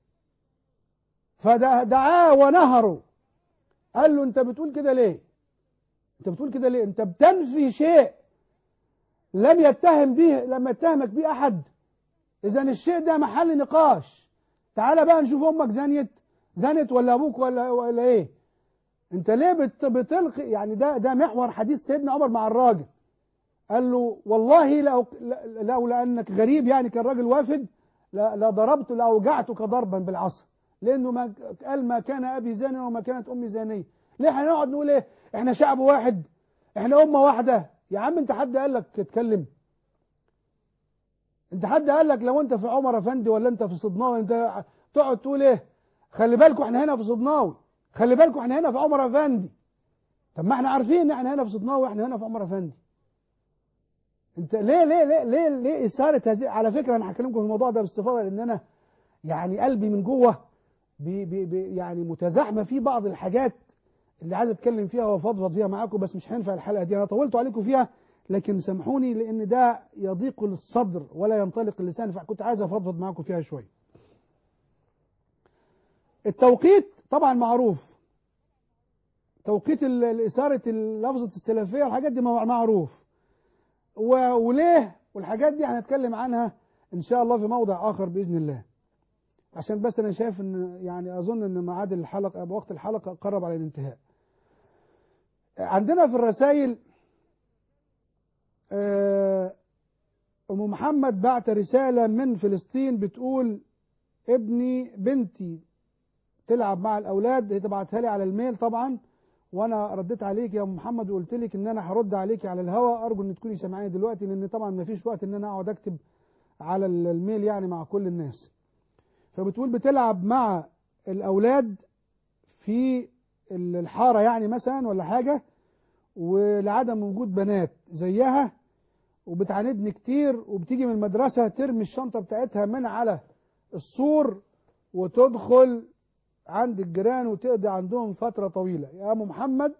فدعاه ونهره قال له انت بتقول كده ليه انت بتقول كده ليه انت بتنفي شيء لم يتهم به لم يتهمك به احد اذا الشيء ده محل نقاش تعال بقى نشوف امك زنيت زنت ولا ابوك ولا ولا ايه انت ليه بت بتلقي يعني ده ده محور حديث سيدنا عمر مع الراجل قال له والله لو لولا انك غريب يعني كان راجل وافد لضربت لاوجعتك ضربا بالعصا لانه ما قال ما كان ابي زانيا وما كانت امي زانيه ليه هنقعد نقول ايه احنا شعب واحد احنا امه واحده يا عم انت حد قال لك اتكلم انت حد قال لك لو انت في عمر افندي ولا انت في صدناوي انت تقعد تقول ايه خلي بالكوا احنا هنا في صدناوي خلي بالكم احنا هنا في عمر افندي طب ما احنا عارفين ان احنا هنا في صدناوي واحنا هنا في عمر افندي انت ليه ليه ليه ليه, ليه اثاره هذه على فكره انا هكلمكم في الموضوع ده باستفاضه لان انا يعني قلبي من جوه بي بي بي يعني متزاحمه في بعض الحاجات اللي عايز اتكلم فيها وافضفض فيها معاكم بس مش هينفع الحلقه دي انا طولت عليكم فيها لكن سامحوني لان ده يضيق الصدر ولا ينطلق اللسان فكنت عايز افضفض معاكم فيها شويه. التوقيت طبعا معروف. توقيت إثارة لفظة السلفية والحاجات دي معروف. وليه؟ والحاجات دي هنتكلم عنها إن شاء الله في موضع آخر بإذن الله. عشان بس أنا شايف إن يعني أظن إن ميعاد الحلقة وقت الحلقة قرب على الانتهاء. عندنا في الرسائل أم محمد بعت رسالة من فلسطين بتقول ابني بنتي تلعب مع الأولاد هي تبعتها لي على الميل طبعا وأنا رديت عليك يا أم محمد وقلت لك إن أنا هرد عليك على الهوا أرجو إن تكوني سامعاني دلوقتي لأن طبعا ما فيش وقت إن أنا أقعد أكتب على الميل يعني مع كل الناس فبتقول بتلعب مع الأولاد في الحارة يعني مثلا ولا حاجة ولعدم وجود بنات زيها وبتعاندني كتير وبتيجي من المدرسة ترمي الشنطة بتاعتها من على السور وتدخل عند الجيران وتقضي عندهم فترة طويلة يا أم محمد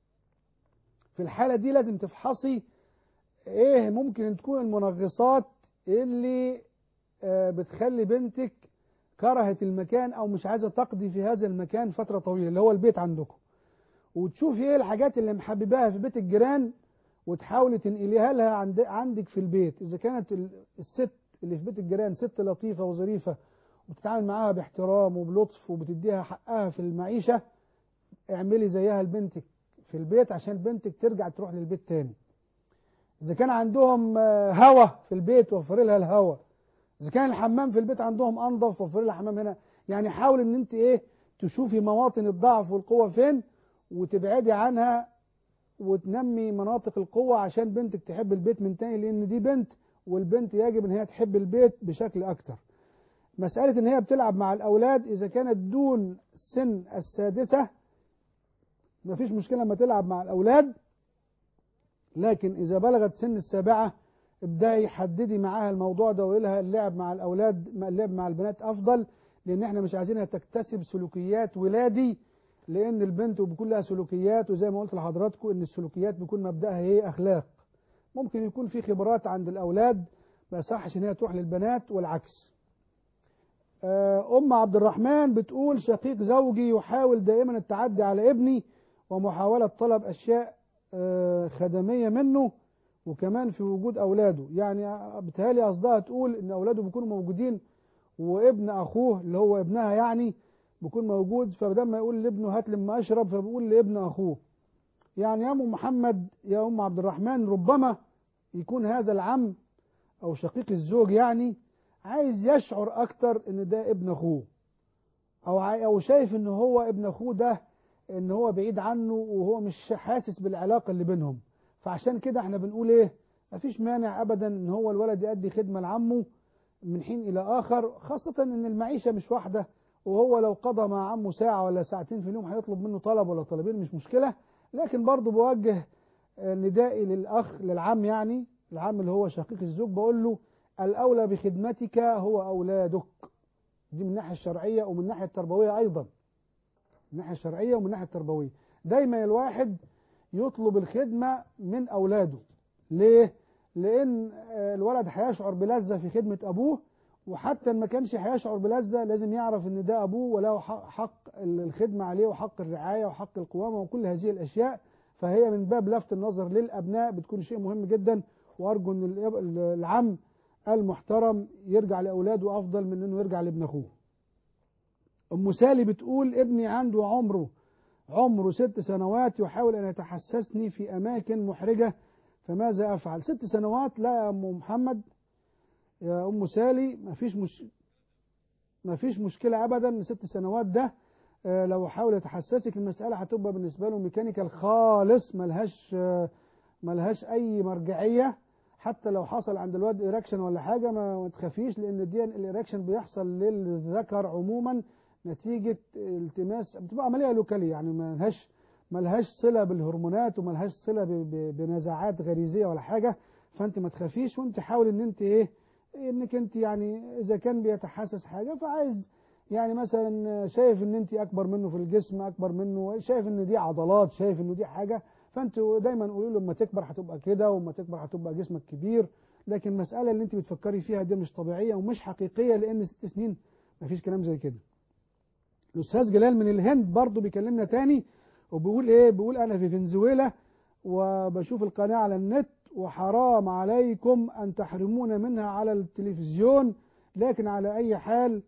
في الحالة دي لازم تفحصي ايه ممكن تكون المنغصات اللي بتخلي بنتك كرهت المكان او مش عايزة تقضي في هذا المكان فترة طويلة اللي هو البيت عندكم وتشوفي ايه الحاجات اللي محبباها في بيت الجيران وتحاولي تنقليها لها عند عندك في البيت اذا كانت الست اللي في بيت الجيران ست لطيفه وظريفه وبتتعامل معاها باحترام وبلطف وبتديها حقها في المعيشه اعملي زيها لبنتك في البيت عشان بنتك ترجع تروح للبيت تاني اذا كان عندهم هوا في البيت وفري لها الهوا اذا كان الحمام في البيت عندهم انظف وفري لها حمام هنا يعني حاول ان انت ايه تشوفي مواطن الضعف والقوه فين وتبعدي عنها وتنمي مناطق القوة عشان بنتك تحب البيت من تاني لأن دي بنت والبنت يجب إن هي تحب البيت بشكل أكتر. مسألة إن هي بتلعب مع الأولاد إذا كانت دون سن السادسة مفيش مشكلة لما تلعب مع الأولاد لكن إذا بلغت سن السابعة ابدأي حددي معاها الموضوع ده وقولي لها اللعب مع الأولاد اللعب مع البنات أفضل لأن إحنا مش عايزينها تكتسب سلوكيات ولادي لان البنت بيكون لها سلوكيات وزي ما قلت لحضراتكم ان السلوكيات بيكون مبداها ايه اخلاق ممكن يكون في خبرات عند الاولاد ما يصحش ان هي تروح للبنات والعكس ام عبد الرحمن بتقول شقيق زوجي يحاول دائما التعدي على ابني ومحاولة طلب اشياء خدمية منه وكمان في وجود اولاده يعني بتهيألي قصدها تقول ان اولاده بيكونوا موجودين وابن اخوه اللي هو ابنها يعني بيكون موجود فبدل ما يقول لابنه هات لما اشرب فبيقول لابن اخوه يعني يا ام محمد يا ام عبد الرحمن ربما يكون هذا العم او شقيق الزوج يعني عايز يشعر اكتر ان ده ابن اخوه او او شايف ان هو ابن اخوه ده ان هو بعيد عنه وهو مش حاسس بالعلاقه اللي بينهم فعشان كده احنا بنقول ايه مفيش مانع ابدا ان هو الولد يؤدي خدمه لعمه من حين الى اخر خاصه ان المعيشه مش واحده وهو لو قضى مع عمه ساعة ولا ساعتين في اليوم هيطلب منه طلب ولا طلبين مش مشكلة لكن برضه بوجه ندائي للأخ للعم يعني العم اللي هو شقيق الزوج بقول له الأولى بخدمتك هو أولادك دي من الناحية الشرعية ومن الناحية التربوية أيضا من الناحية الشرعية ومن الناحية التربوية دايما الواحد يطلب الخدمة من أولاده ليه؟ لأن الولد هيشعر بلذة في خدمة أبوه وحتى ما كانش هيشعر بلذة لازم يعرف ان ده ابوه وله حق الخدمة عليه وحق الرعاية وحق القوامة وكل هذه الاشياء فهي من باب لفت النظر للابناء بتكون شيء مهم جدا وارجو ان العم المحترم يرجع لاولاده افضل من انه يرجع لابن اخوه ام سالي بتقول ابني عنده عمره عمره ست سنوات يحاول ان يتحسسني في اماكن محرجة فماذا افعل ست سنوات لا يا ام محمد يا ام سالي ما فيش مش ما فيش مشكله ابدا ست سنوات ده آه لو حاول يتحسسك المساله هتبقى بالنسبه له ميكانيكال خالص ملهاش آه ملهاش اي مرجعيه حتى لو حصل عند الواد ايركشن ولا حاجه ما تخافيش لان دي الايركشن بيحصل للذكر عموما نتيجة التماس بتبقى عملية لوكالية يعني ما لهاش ما لهاش صلة بالهرمونات وما لهاش صلة ب- ب- بنزعات غريزية ولا حاجة فأنت ما تخافيش وأنت حاول إن أنت إيه إنك أنت يعني إذا كان بيتحسس حاجة فعايز يعني مثلا شايف إن أنت أكبر منه في الجسم أكبر منه شايف إن دي عضلات شايف إنه دي حاجة فأنتوا دايما قولوا له لما تكبر هتبقى كده وما تكبر هتبقى جسمك كبير لكن المسألة اللي أنت بتفكري فيها دي مش طبيعية ومش حقيقية لأن ست سنين مفيش كلام زي كده الأستاذ جلال من الهند برضه بيكلمنا تاني وبيقول إيه بيقول أنا في فنزويلا وبشوف القناة على النت وحرام عليكم أن تحرمونا منها على التلفزيون لكن على أي حال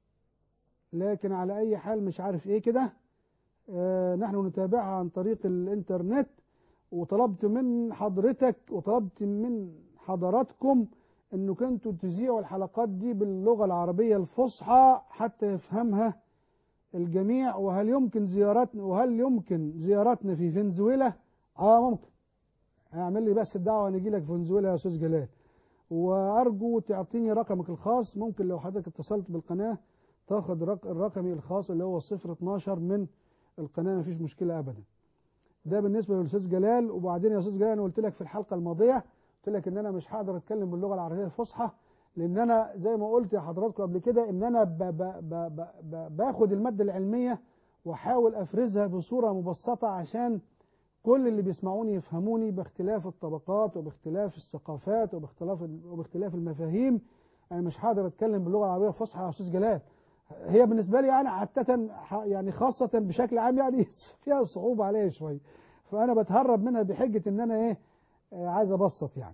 لكن على أي حال مش عارف إيه كده آه نحن نتابعها عن طريق الإنترنت وطلبت من حضرتك وطلبت من حضراتكم انه كنتوا تذيعوا الحلقات دي باللغة العربية الفصحى حتى يفهمها الجميع وهل يمكن زيارتنا وهل يمكن زيارتنا في فنزويلا اه ممكن اعمل لي بس الدعوة نجي لك فنزويلا يا استاذ جلال وارجو تعطيني رقمك الخاص ممكن لو حضرتك اتصلت بالقناة تاخد رق- رقمي الخاص اللي هو 012 من القناة مفيش مشكلة ابدا ده بالنسبه للاستاذ جلال وبعدين يا استاذ جلال انا قلت لك في الحلقه الماضيه قلت لك ان انا مش هقدر اتكلم باللغه العربيه الفصحى لان انا زي ما قلت لحضراتكم قبل كده ان انا ب ب ب ب ب باخد الماده العلميه واحاول افرزها بصوره مبسطه عشان كل اللي بيسمعوني يفهموني باختلاف الطبقات وباختلاف الثقافات وباختلاف وباختلاف المفاهيم انا مش هقدر اتكلم باللغه العربيه الفصحى يا استاذ جلال هي بالنسبه لي انا عاده ح- يعني خاصه بشكل عام يعني فيها صعوبه عليا شويه فانا بتهرب منها بحجه ان انا ايه آه، عايز ابسط يعني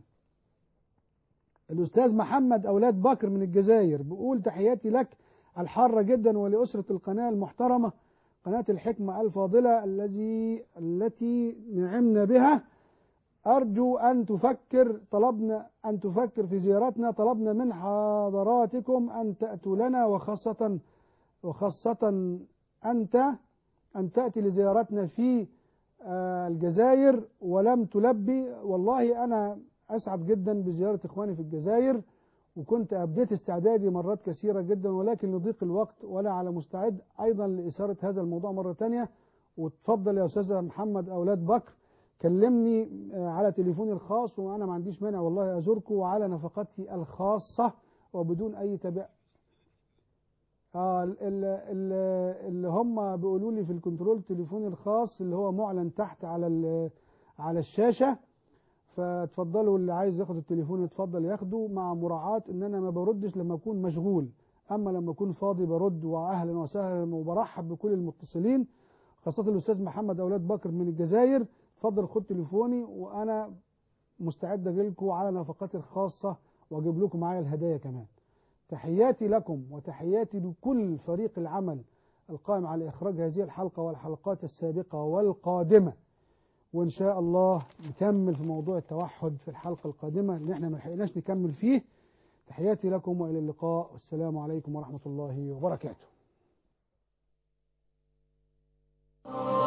الاستاذ محمد اولاد بكر من الجزائر بيقول تحياتي لك الحاره جدا ولاسره القناه المحترمه قناه الحكمه الفاضله الذي التي نعمنا بها أرجو أن تفكر طلبنا أن تفكر في زيارتنا طلبنا من حضراتكم أن تأتوا لنا وخاصة وخاصة أنت أن تأتي لزيارتنا في آه، الجزائر ولم تلبي والله أنا أسعد جدا بزيارة إخواني في الجزائر وكنت أبديت استعدادي مرات كثيرة جدا ولكن لضيق الوقت ولا على مستعد أيضا لإثارة هذا الموضوع مرة تانية وتفضل يا أستاذ محمد أولاد بكر كلمني آه، على تليفوني الخاص وأنا ما عنديش مانع والله أزوركم وعلى نفقتي الخاصة وبدون أي تبع آه ال- ال- ال- اللي هم بيقولوا لي في الكنترول تليفوني الخاص اللي هو معلن تحت على ال- على الشاشة فتفضلوا اللي عايز ياخد التليفون يتفضل ياخده مع مراعاة ان انا ما بردش لما اكون مشغول اما لما اكون فاضي برد واهلا وسهلا وبرحب بكل المتصلين خاصة الاستاذ محمد اولاد بكر من الجزائر اتفضل خد تليفوني وانا مستعد اجي لكم على نفقاتي الخاصة واجيب لكم معايا الهدايا كمان تحياتي لكم وتحياتي لكل فريق العمل القائم على إخراج هذه الحلقة والحلقات السابقة والقادمة وإن شاء الله نكمل في موضوع التوحد في الحلقة القادمة اللي احنا ما لحقناش نكمل فيه تحياتي لكم وإلى اللقاء والسلام عليكم ورحمة الله وبركاته